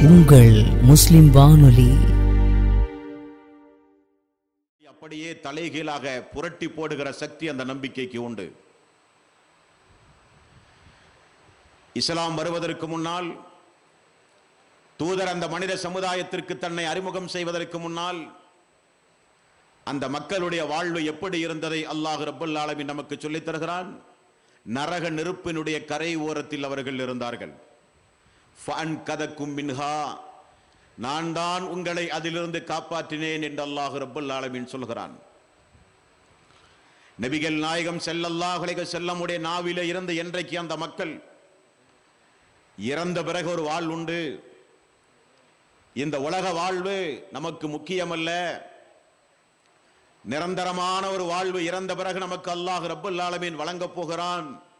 உங்கள் முஸ்லிம் வானொலி அப்படியே தலைகீழாக புரட்டி போடுகிற சக்தி அந்த நம்பிக்கைக்கு உண்டு இஸ்லாம் வருவதற்கு முன்னால் தூதர் அந்த மனித சமுதாயத்திற்கு தன்னை அறிமுகம் செய்வதற்கு முன்னால் அந்த மக்களுடைய வாழ்வு எப்படி இருந்ததை அல்லாஹ் ரப்பல் ஆலமீன் நமக்கு சொல்லித் தருகிறான் நரக நெருப்பினுடைய கரை ஓரத்தில் அவர்கள் இருந்தார்கள் ஃபன் கதக்கும் மின்ஹா நான் தான் உங்களை அதிலிருந்து காப்பாற்றினேன் என்று அல்லாஹ் ரப்பல் ஆலமீன் சொல்கிறான் நபிகள் நாயகம் ஸல்லல்லாஹு அலைஹி செல்லமுடைய நாவிலே இருந்து என்றைக்கு அந்த மக்கள் இறந்த பிறகு ஒரு வாழ் உண்டு இந்த உலக வாழ்வு நமக்கு முக்கியமல்ல நிரந்தரமான ஒரு வாழ்வு இறந்த பிறகு நமக்கு அல்லாஹ் ரப்பல் ஆலமீன் வழங்கப் போகிறான்